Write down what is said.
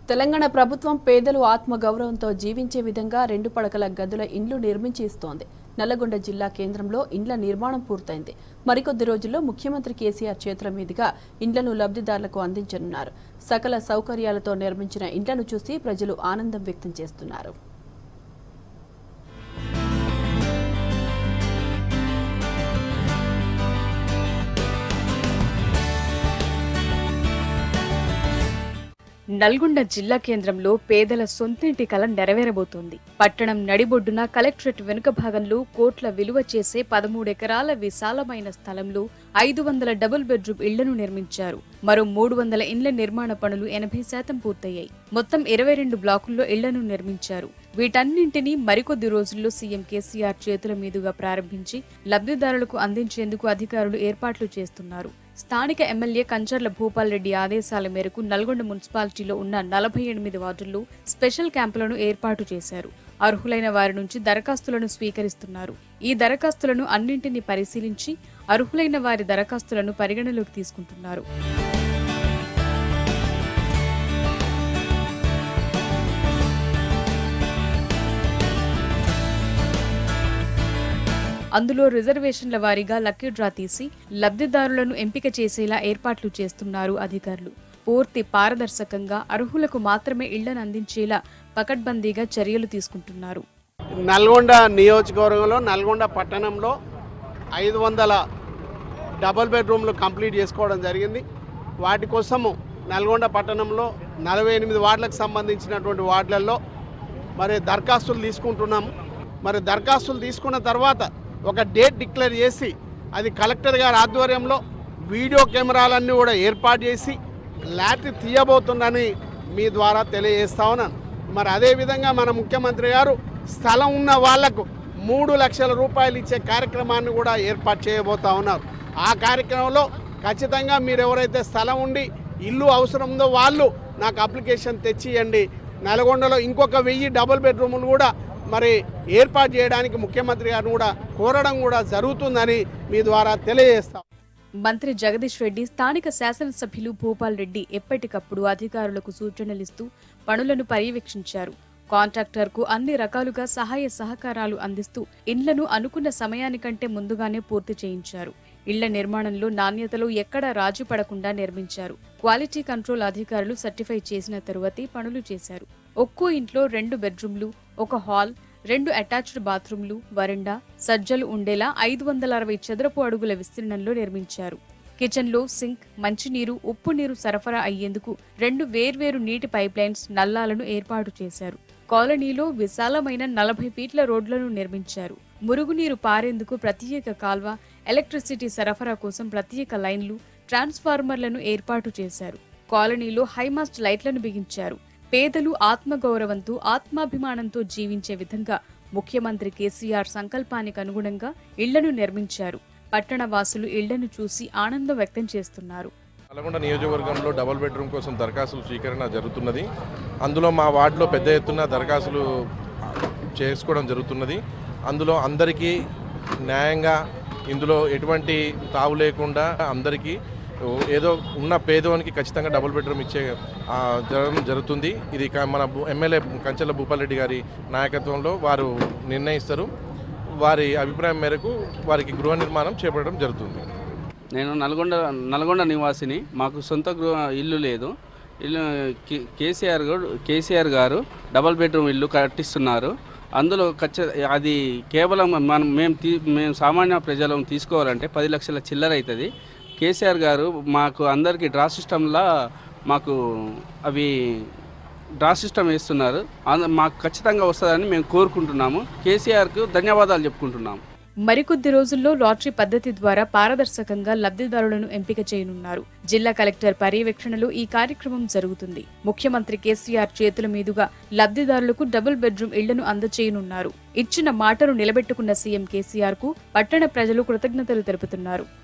తెలంగాణ ప్రభుత్వం పేదలు ఆత్మగౌరవంతో జీవించే విధంగా రెండు పడకల గదుల ఇండ్లు నిర్మించి ఇస్తోంది నల్లగొండ జిల్లా కేంద్రంలో ఇండ్ల నిర్మాణం పూర్తయింది మరికొద్ది రోజుల్లో ముఖ్యమంత్రి కేసీఆర్ చేతుల మీదుగా ఇండ్లను లబ్ధిదారులకు అందించనున్నారు సకల సౌకర్యాలతో నిర్మించిన ఇండ్లను చూసి ప్రజలు ఆనందం వ్యక్తం చేస్తున్నారు నల్గొండ జిల్లా కేంద్రంలో పేదల సొంతింటి కల నెరవేరబోతోంది పట్టణం నడిబొడ్డున కలెక్టరేట్ వెనుక భాగంలో కోట్ల విలువ చేసే పదమూడు ఎకరాల విశాలమైన స్థలంలో ఐదు వందల డబుల్ బెడ్రూమ్ ఇళ్లను నిర్మించారు మరో మూడు వందల ఇండ్ల నిర్మాణ పనులు ఎనభై శాతం పూర్తయ్యాయి మొత్తం ఇరవై రెండు బ్లాకుల్లో ఇళ్లను నిర్మించారు వీటన్నింటినీ మరికొద్ది రోజుల్లో సీఎం కేసీఆర్ చేతుల మీదుగా ప్రారంభించి లబ్ధిదారులకు అందించేందుకు అధికారులు ఏర్పాట్లు చేస్తున్నారు స్థానిక ఎమ్మెల్యే కంచర్ల భూపాల్ రెడ్డి ఆదేశాల మేరకు నల్గొండ మున్సిపాలిటీలో ఉన్న నలభై ఎనిమిది వార్డుల్లో స్పెషల్ క్యాంపులను ఏర్పాటు చేశారు అర్హులైన వారి నుంచి దరఖాస్తులను స్వీకరిస్తున్నారు ఈ దరఖాస్తులను అన్నింటినీ పరిశీలించి అర్హులైన వారి దరఖాస్తులను పరిగణలోకి తీసుకుంటున్నారు అందులో రిజర్వేషన్ల వారీగా లక్కీ డ్రా తీసి లబ్ధిదారులను ఎంపిక చేసేలా ఏర్పాట్లు చేస్తున్నారు అధికారులు పూర్తి పారదర్శకంగా అర్హులకు మాత్రమే ఇళ్లను అందించేలా పకడ్బందీగా చర్యలు తీసుకుంటున్నారు నల్గొండ నియోజకవర్గంలో నల్గొండ పట్టణంలో ఐదు వందల డబల్ బెడ్రూమ్లు కంప్లీట్ చేసుకోవడం జరిగింది వాటి కోసము నల్గొండ పట్టణంలో నలభై ఎనిమిది వార్డులకు సంబంధించినటువంటి వార్డులలో మరి దరఖాస్తులు తీసుకుంటున్నాము మరి దరఖాస్తులు తీసుకున్న తర్వాత ఒక డేట్ డిక్లేర్ చేసి అది కలెక్టర్ గారి ఆధ్వర్యంలో వీడియో కెమెరాలన్నీ కూడా ఏర్పాటు చేసి లాటరీ తీయబోతుందని మీ ద్వారా తెలియజేస్తా ఉన్నాను మరి అదేవిధంగా మన ముఖ్యమంత్రి గారు స్థలం ఉన్న వాళ్లకు మూడు లక్షల రూపాయలు ఇచ్చే కార్యక్రమాన్ని కూడా ఏర్పాటు చేయబోతా ఉన్నారు ఆ కార్యక్రమంలో ఖచ్చితంగా మీరు ఎవరైతే స్థలం ఉండి ఇల్లు అవసరం ఉందో వాళ్ళు నాకు అప్లికేషన్ తెచ్చియండి నల్గొండలో ఇంకొక వెయ్యి డబుల్ బెడ్రూములు కూడా మరి ఏర్పాటు చేయడానికి ముఖ్యమంత్రి గారిని కూడా కోరడం కూడా జరుగుతుందని మీ ద్వారా తెలియజేస్తాం మంత్రి జగదీష్ రెడ్డి స్థానిక శాసనసభ్యులు భూపాల్ రెడ్డి ఎప్పటికప్పుడు అధికారులకు సూచనలిస్తూ పనులను పర్యవేక్షించారు కాంట్రాక్టర్కు అన్ని రకాలుగా సహాయ సహకారాలు అందిస్తూ ఇండ్లను అనుకున్న సమయానికంటే ముందుగానే పూర్తి చేయించారు ఇళ్ల నిర్మాణంలో నాణ్యతలో ఎక్కడా రాజీ పడకుండా నిర్మించారు క్వాలిటీ కంట్రోల్ అధికారులు సర్టిఫై చేసిన తరువాతే పనులు చేశారు ఒక్కో ఇంట్లో రెండు బెడ్రూమ్లు ఒక హాల్ రెండు అటాచ్డ్ బాత్రూమ్లు వరండా సజ్జలు ఉండేలా ఐదు వందల అరవై చదరపు అడుగుల విస్తీర్ణంలో నిర్మించారు కిచెన్లో సింక్ మంచినీరు ఉప్పు నీరు సరఫరా అయ్యేందుకు రెండు వేర్వేరు నీటి పైప్లైన్స్ నల్లాలను ఏర్పాటు చేశారు కాలనీలో విశాలమైన నలభై ఫీట్ల రోడ్లను నిర్మించారు మురుగునీరు పారేందుకు ప్రత్యేక కాల్వ ఎలక్ట్రిసిటీ సరఫరా కోసం ప్రత్యేక లైన్లు ట్రాన్స్ఫార్మర్లను ఏర్పాటు చేశారు కాలనీలో హైమాస్ట్ లైట్లను బిగించారు పేదలు ఆత్మగౌరవంతో ఆత్మాభిమానంతో జీవించే విధంగా ముఖ్యమంత్రి కేసీఆర్ సంకల్పానికి అనుగుణంగా ఇళ్లను నిర్మించారు పట్టణ వాసులు ఇళ్లను చూసి ఆనందం వ్యక్తం చేస్తున్నారు నల్గొండ నియోజకవర్గంలో డబుల్ బెడ్రూమ్ కోసం దరఖాస్తుల స్వీకరణ జరుగుతున్నది అందులో మా వార్డులో పెద్ద ఎత్తున దరఖాస్తులు చేసుకోవడం జరుగుతున్నది అందులో అందరికీ న్యాయంగా ఇందులో ఎటువంటి తావు లేకుండా అందరికీ ఏదో ఉన్న పేదవానికి ఖచ్చితంగా డబుల్ బెడ్రూమ్ ఇచ్చే ఆ, జరగడం జరుగుతుంది ఇది క- మన భూ- ఎమ్మెల్యే కంచెల భూపాల్ రెడ్డి గారి నాయకత్వంలో వారు నిర్ణయిస్తారు వారి అభిప్రాయం మేరకు వారికి గృహ నిర్మాణం చేపట్టడం జరుగుతుంది నేను నల్గొండ నల్గొండ నివాసిని మాకు సొంత గృహ ఇల్లు లేదు ఇల్లు కే- కేసీఆర్ గారు కేసీఆర్ గారు డబల్ బెడ్రూమ్ ఇల్లు కట్టిస్తున్నారు అందులో ఖచ్చ అది కేవలం మనం మేము తీ మేము సామాన్య ప్రజలం తీసుకోవాలంటే పది లక్షల చిల్లర అవుతుంది కేసీఆర్ గారు మాకు అందరికీ డ్రా సిస్టంలా మాకు అవి డ్రా సిస్టమ్ వేస్తున్నారు అంద- మాకు ఖచ్చితంగా వస్తుందని మేము కోరుకుంటున్నాము కేసీఆర్కు ధన్యవాదాలు చెప్పుకుంటున్నాము మరికొద్ది రోజుల్లో లాటరీ పద్ధతి ద్వారా పారదర్శకంగా లబ్ధిదారులను ఎంపిక చేయనున్నారు జిల్లా కలెక్టర్ పర్యవేక్షణలో ఈ కార్యక్రమం జరుగుతుంది ముఖ్యమంత్రి కేసీఆర్ చేతుల మీదుగా లబ్ధిదారులకు డబుల్ బెడ్రూమ్ ఇళ్లను అందచేయనున్నారు ఇచ్చిన మాటను నిలబెట్టుకున్న సీఎం కేసీఆర్ కు పట్టణ ప్రజలు కృతజ్ఞతలు తెలుపుతున్నారు